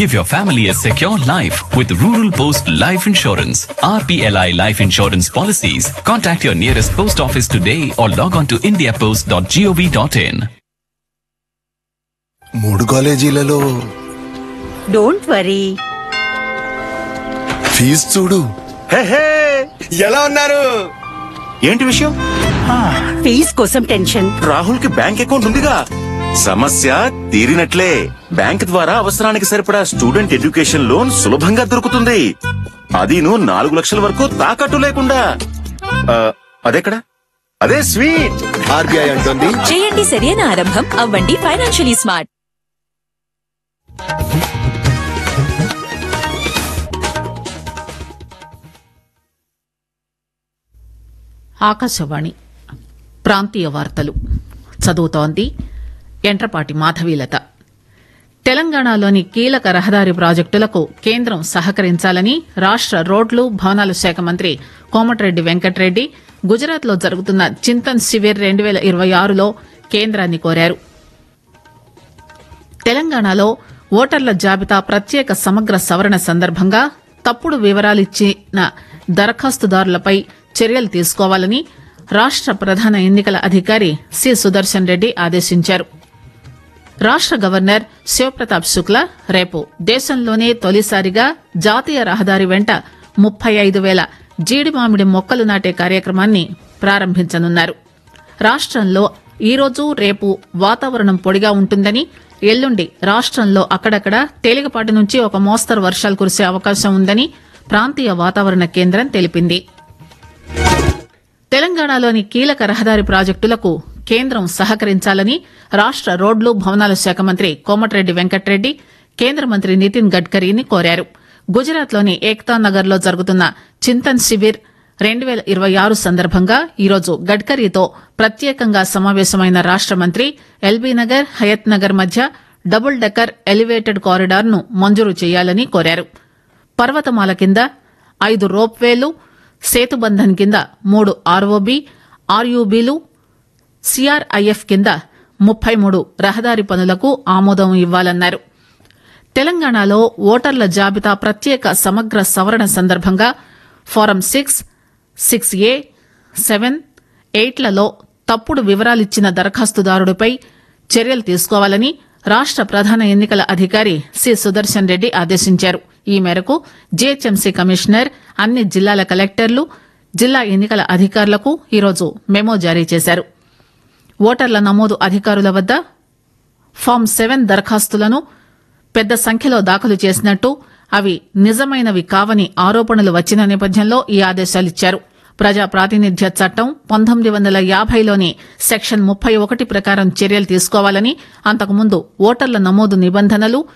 Give your family a secure life with Rural Post Life Insurance. RPLI Life Insurance Policies. Contact your nearest post office today or log on to indiapost.gov.in. మూడు కాలేజీలలో don't worry fee చూడు హే హే ఎలా ఉన్నారు ఏంటి విషయం fees కోసం tension Rahul కి bank account ఉందిగా సమస్య తీరినట్లే బ్యాంక్ ద్వారా అవసరానికి సరిపడా స్టూడెంట్ ఎడ్యుకేషన్ లోన్ సులభంగా దొరుకుతుంది అదీను నాలుగు లక్షల వరకు తాకట్టు లేకుండా ఆ, అదెక్కడ అదే స్వీట్ ఆర్బీఐ అంటుంది చేయండి సరైన ఆరంభం అవ్వండి ఫైనాన్షియలీ స్మార్ట్ ఆకాశవాణి ప్రాంతీయ వార్తలు చదువుతోంది ఎంట్రపాటి మాధవీలత తెలంగాణలోని కీలక రహదారి ప్రాజెక్టులకు కేంద్రం సహకరించాలని రాష్ట రోడ్లు భవనాల శాఖ మంత్రి కోమటిరెడ్డి వెంకటరెడ్డి గుజరాత్లో జరుగుతున్న చింతన్ శివిర్ రెండు వేల ఇరవై ఆరులో కేంద్రాన్ని కోరారు తెలంగాణలో ఓటర్ల జాబితా ప్రత్యేక సమగ్ర సవరణ సందర్భంగా తప్పుడు వివరాలిచ్చిన దరఖాస్తుదారులపై చర్యలు తీసుకోవాలని రాష్ట ప్రధాన ఎన్నికల అధికారి సి సుదర్శన్ రెడ్డి ఆదేశించారు రాష్ట గవర్నర్ శివప్రతాప్ శుక్లా రేపు దేశంలోనే తొలిసారిగా జాతీయ రహదారి వెంట ముప్పై ఐదు వేల జీడి మామిడి మొక్కలు నాటే కార్యక్రమాన్ని ప్రారంభించనున్నారు రాష్టంలో ఈరోజు రేపు వాతావరణం పొడిగా ఉంటుందని ఎల్లుండి రాష్టంలో అక్కడక్కడ తేలికపాటి నుంచి ఒక మోస్తరు వర్షాలు కురిసే అవకాశం ఉందని ప్రాంతీయ వాతావరణ కేంద్రం తెలిపింది తెలంగాణలోని కీలక రహదారి ప్రాజెక్టులకు కేంద్రం సహకరించాలని రాష్ట రోడ్లు భవనాల శాఖ మంత్రి కోమటిరెడ్డి వెంకటరెడ్డి కేంద్ర మంత్రి నితిన్ గడ్కరీని కోరారు గుజరాత్లోని ఏక్తా నగర్ లో జరుగుతున్న చింతన్ శిబిర్ రెండు వేల ఇరవై ఆరు సందర్భంగా ఈరోజు గడ్కరీతో ప్రత్యేకంగా సమావేశమైన రాష్ట మంత్రి ఎల్బీ నగర్ హయత్ నగర్ మధ్య డబుల్ డెక్కర్ ఎలివేటెడ్ కారిడార్ ను మంజూరు చేయాలని కోరారు పర్వతమాల కింద ఐదు రోప్వేలు సేతుబంధన్ కింద మూడు ఆర్ఓబీ ఆర్యూబీలు సిఆర్ఐఎఫ్ కింద ముప్పై మూడు రహదారి పనులకు ఆమోదం ఇవ్వాలన్నారు తెలంగాణలో ఓటర్ల జాబితా ప్రత్యేక సమగ్ర సవరణ సందర్భంగా form six six A seven ఎయిట్లలో తప్పుడు వివరాలిచ్చిన దరఖాస్తుదారుడిపై చర్యలు తీసుకోవాలని రాష్ట ప్రధాన ఎన్నికల అధికారి సి సుదర్శన్ రెడ్డి ఆదేశించారు ఈ మేరకు జీహెచ్ఎంసీ కమిషనర్ అన్ని జిల్లాల కలెక్టర్లు జిల్లా ఎన్నికల అధికారులకు ఈరోజు మెమో జారీ చేశారు ఓటర్ల నమోదు అధికారుల వద్ద ఫామ్ సెవెన్ దరఖాస్తులను పెద్ద సంఖ్యలో దాఖలు చేసినట్టు అవి నిజమైనవి కావని ఆరోపణలు వచ్చిన నేపథ్యంలో ఈ ఆదేశాలిచ్చారు ప్రజా ప్రాతినిధ్య చట్టం పంతొమ్మిది వందల యాభైలోని సెక్షన్ ముప్పై ఒకటి ప్రకారం చర్యలు తీసుకోవాలని అంతకుముందు ఓటర్ల నమోదు నిబంధనలు